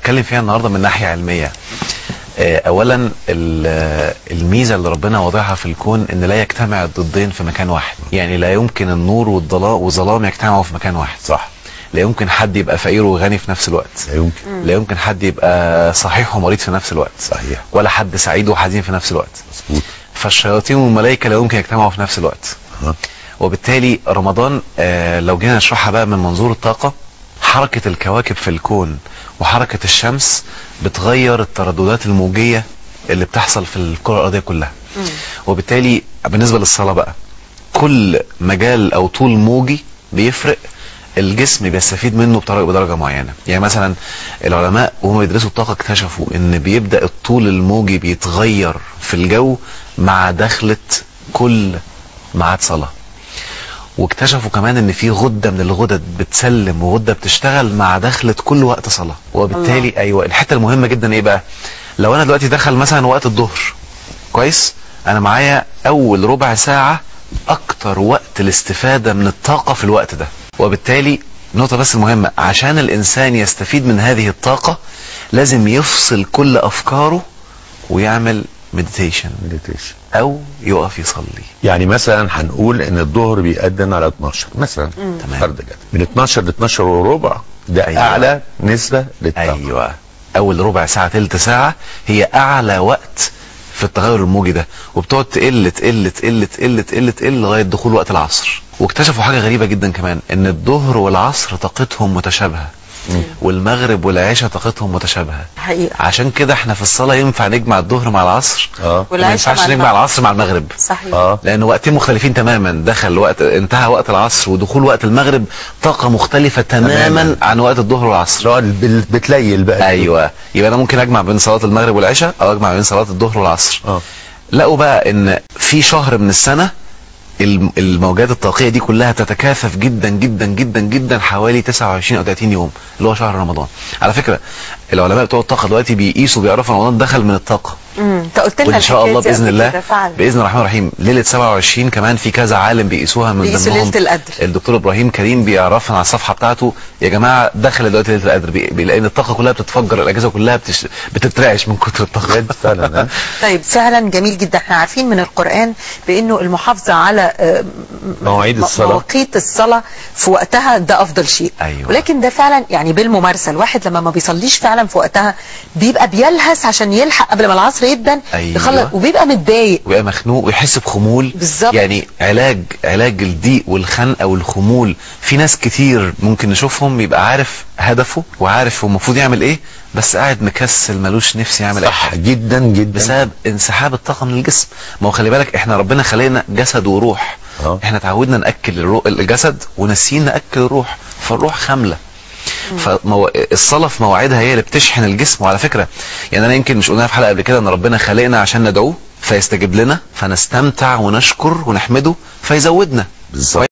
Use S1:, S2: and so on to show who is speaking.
S1: هنتكلم فيها النهارده من ناحيه علميه آه، اولا ال- آه، الميزه اللي ربنا واضعها في الكون ان لا يجتمع الضدين في مكان واحد يعني لا يمكن النور والضلال والظلام يجتمعوا في مكان واحد
S2: صح
S1: لا يمكن حد يبقى فقير وغني في نفس الوقت
S2: لا يمكن
S1: لا يمكن حد يبقى صحيح ومريض في نفس الوقت
S2: صحيح
S1: ولا حد سعيد وحزين في نفس الوقت
S2: مظبوط
S1: فالشياطين والملائكه لا يمكن يجتمعوا في نفس الوقت
S2: ها.
S1: وبالتالي رمضان آه لو جينا نشرحها بقى من منظور الطاقة حركة الكواكب في الكون وحركة الشمس بتغير الترددات الموجية اللي بتحصل في الكرة الأرضية كلها وبالتالي بالنسبة للصلاة بقى كل مجال أو طول موجي بيفرق الجسم بيستفيد منه بطريقة بدرجة معينة يعني مثلا العلماء وهم بيدرسوا الطاقة اكتشفوا ان بيبدأ الطول الموجي بيتغير في الجو مع دخلة كل ميعاد صلاة واكتشفوا كمان ان في غده من الغدد بتسلم وغده بتشتغل مع دخله كل وقت صلاه وبالتالي الله. ايوه الحته المهمه جدا ايه بقى لو انا دلوقتي دخل مثلا وقت الظهر كويس انا معايا اول ربع ساعه اكتر وقت الاستفاده من الطاقه في الوقت ده وبالتالي نقطه بس المهمه عشان الانسان يستفيد من هذه الطاقه لازم يفصل كل افكاره ويعمل مديتيشن
S2: مديتيشن
S1: او يقف يصلي
S2: يعني مثلا هنقول ان الظهر بيأذن على 12 مثلا
S1: تمام.
S2: فرض كده من 12 ل 12 وربع ده
S1: أيوة.
S2: اعلى نسبه للطاقه
S1: ايوه اول ربع ساعه تلت ساعه هي اعلى وقت في التغير الموجي ده وبتقعد تقل تقل تقل تقل تقل تقل لغايه دخول وقت العصر واكتشفوا حاجه غريبه جدا كمان ان الظهر والعصر طاقتهم متشابهه والمغرب والعشاء طاقتهم متشابهه
S3: حقيقة
S1: عشان كده احنا في الصلاه ينفع نجمع الظهر مع العصر
S2: اه
S1: وما ينفعش
S3: مع
S1: نجمع
S3: المغرب.
S1: العصر مع المغرب
S3: صحيح
S2: اه
S1: لان وقتين مختلفين تماما دخل وقت انتهى وقت العصر ودخول وقت المغرب طاقه مختلفه تماما,
S2: تماماً.
S1: عن وقت الظهر والعصر
S2: اللي هو بال- بتليل بقى
S1: ايوه يبقى انا ممكن اجمع بين صلاه المغرب والعشاء او اجمع بين صلاه الظهر والعصر
S2: اه
S1: لقوا بقى ان في شهر من السنه الم- الموجات الطاقيه دي كلها تتكاثف جدا جدا جدا جدا حوالي 29 او 30 يوم اللي هو شهر رمضان على فكره العلماء بتوع الطاقه دلوقتي بيقيسوا بيعرفوا رمضان دخل من الطاقه
S3: امم انت قلت لنا
S1: وان شاء الله
S3: الحكاية دي
S1: باذن
S3: قبل
S1: الله
S3: كده فعلا
S1: باذن الرحمن الرحيم ليله 27 كمان في كذا عالم بيقيسوها من
S3: بيقيسوا
S1: ضمنهم
S3: ليلة القدر.
S1: الدكتور ابراهيم كريم بيعرفنا على الصفحه بتاعته يا جماعه دخل دلوقتي ليله القدر بي- بي- لان الطاقه كلها بتتفجر الاجهزه كلها بتش... بتترعش من كتر الطاقه
S2: بجد فعلا ها
S3: طيب فعلا جميل جدا احنا عارفين من القرآن بانه المحافظة على آه، م-
S2: مواعيد
S3: م-
S2: الصلاة.
S3: مواقيت الصلاة في وقتها ده افضل شيء
S1: أيوة.
S3: ولكن ده فعلا يعني بالممارسة الواحد لما ما بيصليش فعلا في وقتها بيبقى بيلهس عشان يلحق قبل ما العصر يبدا
S1: أيوة.
S3: يخلص وبيبقى متضايق
S1: ويبقى مخنوق ويحس بخمول
S3: بالظبط.
S1: يعني علاج علاج الضيق والخنقه والخمول في ناس كتير ممكن نشوفهم يبقى عارف هدفه وعارف هو المفروض يعمل ايه بس قاعد مكسل ملوش نفس يعمل اي
S2: صح
S1: حاجه
S2: جدا جدا
S1: بسبب انسحاب الطاقه من الجسم ما هو خلي بالك احنا ربنا خلقنا جسد وروح
S2: اه.
S1: احنا اتعودنا ناكل الرو... الجسد وناسيين ناكل الروح فالروح خامله فالصلاه في مواعيدها هي اللي بتشحن الجسم وعلى فكره يعني انا يمكن مش قلنا في حلقه قبل كده ان ربنا خلقنا عشان ندعوه فيستجيب لنا فنستمتع ونشكر ونحمده فيزودنا
S2: بالظبط